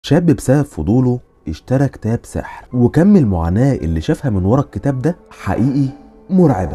شاب بسبب فضوله اشترى كتاب سحر وكم المعاناة اللي شافها من ورا الكتاب ده حقيقي مرعبة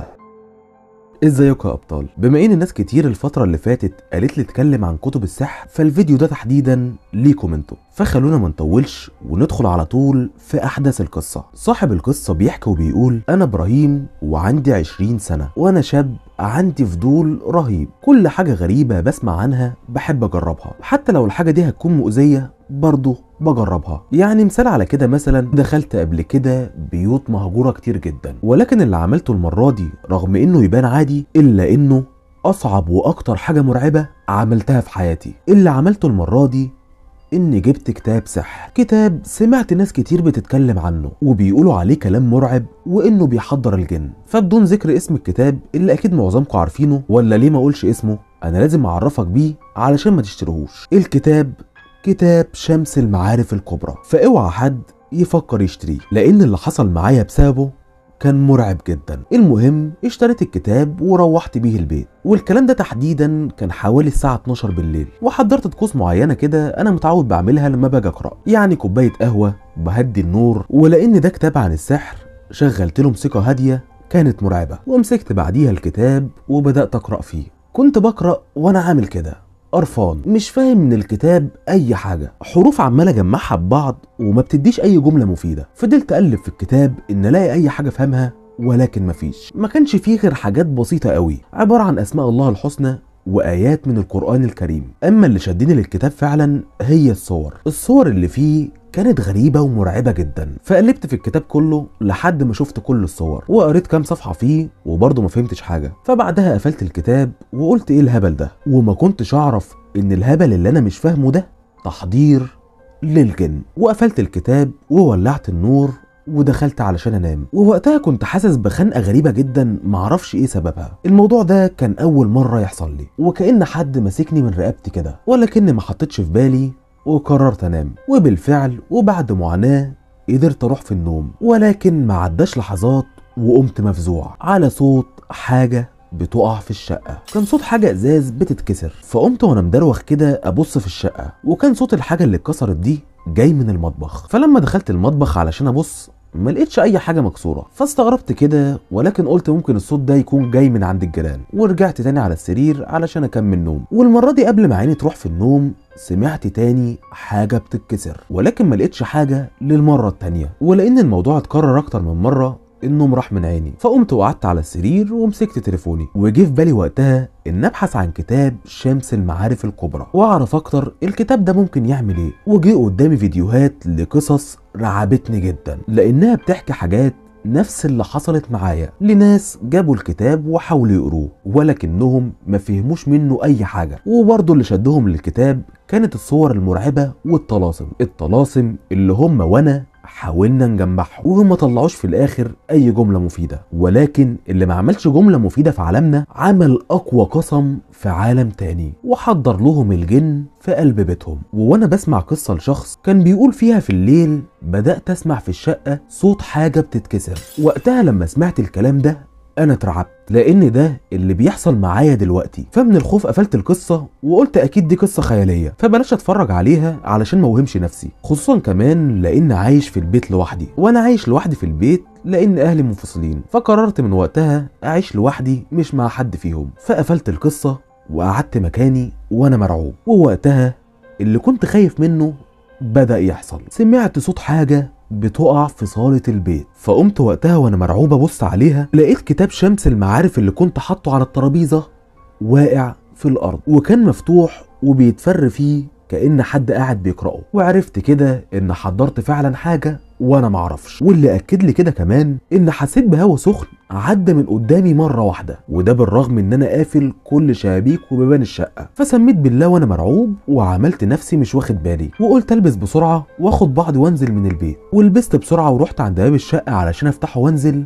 ازيكم يا ابطال بما ان ناس كتير الفترة اللي فاتت قالت لي اتكلم عن كتب السحر فالفيديو ده تحديدا ليكم انتوا فخلونا ما نطولش وندخل على طول في احداث القصة صاحب القصة بيحكي وبيقول انا ابراهيم وعندي 20 سنة وانا شاب عندي فضول رهيب كل حاجة غريبة بسمع عنها بحب اجربها حتى لو الحاجة دي هتكون مؤذية برضه بجربها يعني مثال على كده مثلا دخلت قبل كده بيوت مهجورة كتير جدا ولكن اللي عملته المرة دي رغم انه يبان عادي الا انه اصعب واكتر حاجة مرعبة عملتها في حياتي اللي عملته المرة دي اني جبت كتاب سحر كتاب سمعت ناس كتير بتتكلم عنه وبيقولوا عليه كلام مرعب وانه بيحضر الجن فبدون ذكر اسم الكتاب اللي اكيد معظمكم عارفينه ولا ليه ما اقولش اسمه انا لازم اعرفك بيه علشان ما تشتريهوش الكتاب كتاب شمس المعارف الكبرى فاوعى حد يفكر يشتريه لان اللي حصل معايا بسببه كان مرعب جدا المهم اشتريت الكتاب وروحت بيه البيت والكلام ده تحديدا كان حوالي الساعة 12 بالليل وحضرت طقوس معينة كده انا متعود بعملها لما باجي اقرا يعني كوباية قهوة بهدي النور ولان ده كتاب عن السحر شغلت له موسيقى هادية كانت مرعبة ومسكت بعديها الكتاب وبدأت اقرا فيه كنت بقرا وانا عامل كده قرفان مش فاهم من الكتاب اي حاجه حروف عمال اجمعها ببعض وما بتديش اي جمله مفيده فضلت اقلب في الكتاب ان الاقي اي حاجه افهمها ولكن مفيش ما كانش فيه غير حاجات بسيطه قوي عباره عن اسماء الله الحسنى وايات من القران الكريم اما اللي شدني للكتاب فعلا هي الصور الصور اللي فيه كانت غريبة ومرعبة جدا فقلبت في الكتاب كله لحد ما شفت كل الصور وقريت كام صفحة فيه وبرضه ما فهمتش حاجة فبعدها قفلت الكتاب وقلت ايه الهبل ده وما كنتش اعرف ان الهبل اللي انا مش فاهمه ده تحضير للجن وقفلت الكتاب وولعت النور ودخلت علشان انام ووقتها كنت حاسس بخنقه غريبه جدا معرفش ايه سببها الموضوع ده كان اول مره يحصل لي وكأن حد ماسكني من رقبتي كده ولكني ما حطيتش في بالي وقررت انام وبالفعل وبعد معاناه قدرت اروح في النوم ولكن ما عداش لحظات وقمت مفزوع على صوت حاجه بتقع في الشقة كان صوت حاجة ازاز بتتكسر فقمت وانا مدروخ كده ابص في الشقة وكان صوت الحاجة اللي اتكسرت دي جاي من المطبخ فلما دخلت المطبخ علشان ابص ما لقيتش اي حاجه مكسوره فاستغربت كده ولكن قلت ممكن الصوت ده يكون جاي من عند الجيران ورجعت تاني على السرير علشان اكمل نوم والمره دي قبل ما عيني تروح في النوم سمعت تاني حاجه بتتكسر ولكن ما لقيتش حاجه للمره التانيه ولان الموضوع اتكرر اكتر من مره النوم راح من عيني فقمت وقعدت على السرير ومسكت تليفوني وجه في بالي وقتها ان ابحث عن كتاب شمس المعارف الكبرى واعرف اكتر الكتاب ده ممكن يعمل ايه وجه قدامي فيديوهات لقصص رعبتني جدا لانها بتحكي حاجات نفس اللي حصلت معايا لناس جابوا الكتاب وحاولوا يقروه ولكنهم ما فهموش منه اي حاجه وبرضه اللي شدهم للكتاب كانت الصور المرعبه والطلاسم الطلاسم اللي هم وانا حاولنا نجمعهم وهم طلعوش في الاخر اي جمله مفيده ولكن اللي ما عملش جمله مفيده في عالمنا عمل اقوى قسم في عالم تاني وحضر لهم الجن في قلب بيتهم وانا بسمع قصه لشخص كان بيقول فيها في الليل بدات اسمع في الشقه صوت حاجه بتتكسر وقتها لما سمعت الكلام ده انا اترعبت لان ده اللي بيحصل معايا دلوقتي فمن الخوف قفلت القصه وقلت اكيد دي قصه خياليه فبلاش اتفرج عليها علشان ما اوهمش نفسي خصوصا كمان لان عايش في البيت لوحدي وانا عايش لوحدي في البيت لان اهلي منفصلين فقررت من وقتها اعيش لوحدي مش مع حد فيهم فقفلت القصه وقعدت مكاني وانا مرعوب ووقتها اللي كنت خايف منه بدأ يحصل سمعت صوت حاجة بتقع في صالة البيت فقمت وقتها وانا مرعوب ابص عليها لقيت كتاب شمس المعارف اللي كنت حاطه على الترابيزة واقع في الارض وكان مفتوح وبيتفر فيه كأن حد قاعد بيقرأه وعرفت كده ان حضرت فعلا حاجة وانا معرفش واللي اكد لي كده كمان ان حسيت بهوا سخن عدى من قدامي مرة واحدة وده بالرغم ان انا قافل كل شبابيك وبيبان الشقة فسميت بالله وانا مرعوب وعملت نفسي مش واخد بالي وقلت البس بسرعة واخد بعضي وانزل من البيت ولبست بسرعة ورحت عند باب الشقة علشان افتحه وانزل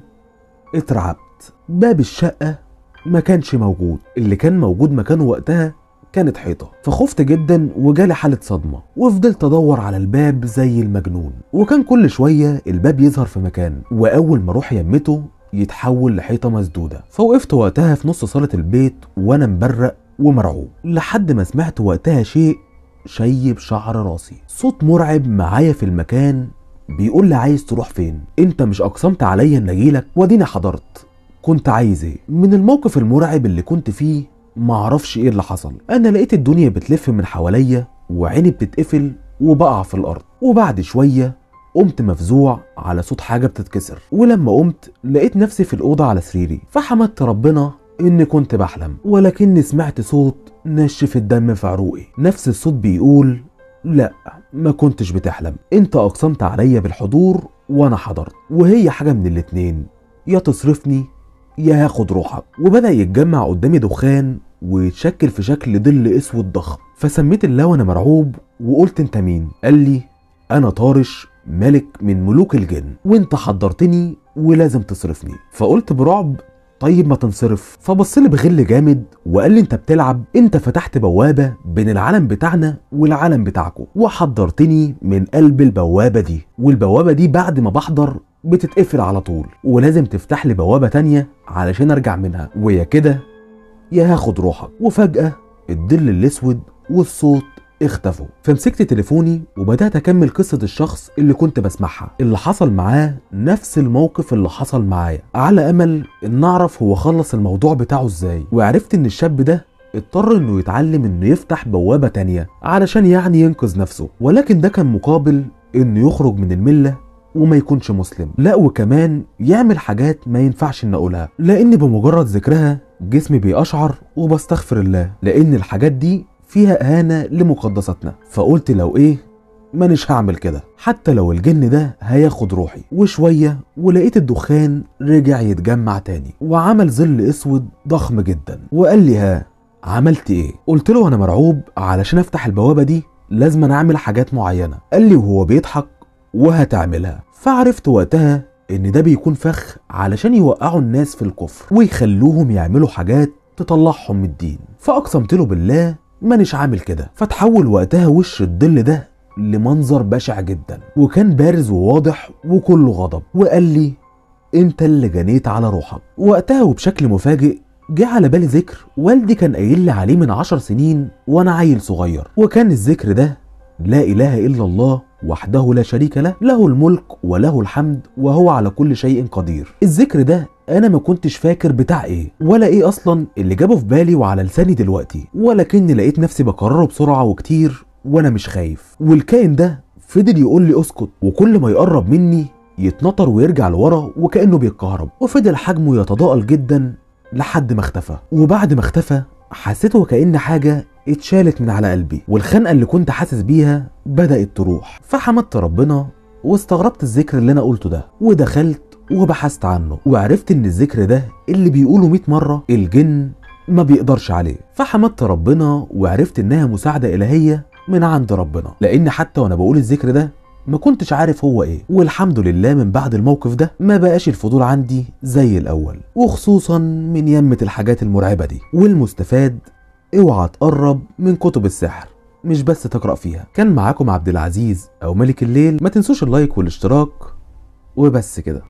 اترعبت باب الشقة ما كانش موجود اللي كان موجود مكانه وقتها كانت حيطة فخفت جدا وجالي حالة صدمة وفضلت ادور على الباب زي المجنون وكان كل شوية الباب يظهر في مكان واول ما اروح يمته يتحول لحيطة مسدودة فوقفت وقتها في نص صالة البيت وانا مبرق ومرعوب لحد ما سمعت وقتها شيء شيب شعر راسي صوت مرعب معايا في المكان بيقول لي عايز تروح فين انت مش اقسمت عليا ان اجيلك واديني حضرت كنت عايز ايه من الموقف المرعب اللي كنت فيه معرفش ايه اللي حصل انا لقيت الدنيا بتلف من حواليا وعيني بتتقفل وبقع في الارض وبعد شويه قمت مفزوع على صوت حاجه بتتكسر ولما قمت لقيت نفسي في الاوضه على سريري فحمدت ربنا اني كنت بحلم ولكني سمعت صوت نشف الدم في عروقي نفس الصوت بيقول لا ما كنتش بتحلم انت اقسمت عليا بالحضور وانا حضرت وهي حاجه من الاتنين يا تصرفني يا هاخد روحك وبدا يتجمع قدامي دخان ويتشكل في شكل ظل اسود ضخم فسميت الله وانا مرعوب وقلت انت مين قال لي انا طارش ملك من ملوك الجن وانت حضرتني ولازم تصرفني فقلت برعب طيب ما تنصرف فبص لي بغل جامد وقال لي انت بتلعب انت فتحت بوابه بين العالم بتاعنا والعالم بتاعكم وحضرتني من قلب البوابه دي والبوابه دي بعد ما بحضر بتتقفل على طول ولازم تفتح لي بوابه تانية علشان ارجع منها ويا كده يا هاخد روحك وفجاه الظل الاسود والصوت اختفوا فمسكت تليفوني وبدات اكمل قصه الشخص اللي كنت بسمعها اللي حصل معاه نفس الموقف اللي حصل معايا على امل ان اعرف هو خلص الموضوع بتاعه ازاي وعرفت ان الشاب ده اضطر انه يتعلم انه يفتح بوابه تانية علشان يعني ينقذ نفسه ولكن ده كان مقابل انه يخرج من المله وما يكونش مسلم لا وكمان يعمل حاجات ما ينفعش ان اقولها لان بمجرد ذكرها جسمي بيقشعر وبستغفر الله لان الحاجات دي فيها اهانه لمقدساتنا فقلت لو ايه مانيش هعمل كده حتى لو الجن ده هياخد روحي وشويه ولقيت الدخان رجع يتجمع تاني وعمل ظل اسود ضخم جدا وقال لي ها عملت ايه قلت له انا مرعوب علشان افتح البوابه دي لازم اعمل حاجات معينه قال لي وهو بيضحك وهتعملها فعرفت وقتها ان ده بيكون فخ علشان يوقعوا الناس في الكفر ويخلوهم يعملوا حاجات تطلعهم من الدين فاقسمت له بالله مانيش عامل كده فتحول وقتها وش الظل ده لمنظر بشع جدا وكان بارز وواضح وكله غضب وقال لي انت اللي جنيت على روحك وقتها وبشكل مفاجئ جه على بالي ذكر والدي كان قايل لي عليه من عشر سنين وانا عيل صغير وكان الذكر ده لا اله الا الله وحده لا شريك له له الملك وله الحمد وهو على كل شيء قدير الذكر ده انا ما كنتش فاكر بتاع ايه ولا ايه اصلا اللي جابه في بالي وعلى لساني دلوقتي ولكني لقيت نفسي بكرره بسرعه وكتير وانا مش خايف والكائن ده فضل يقول لي اسكت وكل ما يقرب مني يتنطر ويرجع لورا وكانه بيتكهرب وفضل حجمه يتضاءل جدا لحد ما اختفى وبعد ما اختفى حسيت وكأن حاجة اتشالت من على قلبي والخنقة اللي كنت حاسس بيها بدأت تروح فحمدت ربنا واستغربت الذكر اللي انا قلته ده ودخلت وبحثت عنه وعرفت ان الذكر ده اللي بيقوله 100 مرة الجن ما بيقدرش عليه فحمدت ربنا وعرفت انها مساعدة الهية من عند ربنا لان حتى وانا بقول الذكر ده ما كنتش عارف هو ايه والحمد لله من بعد الموقف ده ما بقاش الفضول عندي زي الاول وخصوصا من يمة الحاجات المرعبة دي والمستفاد اوعى تقرب من كتب السحر مش بس تقرأ فيها كان معاكم عبد العزيز او ملك الليل ما تنسوش اللايك والاشتراك وبس كده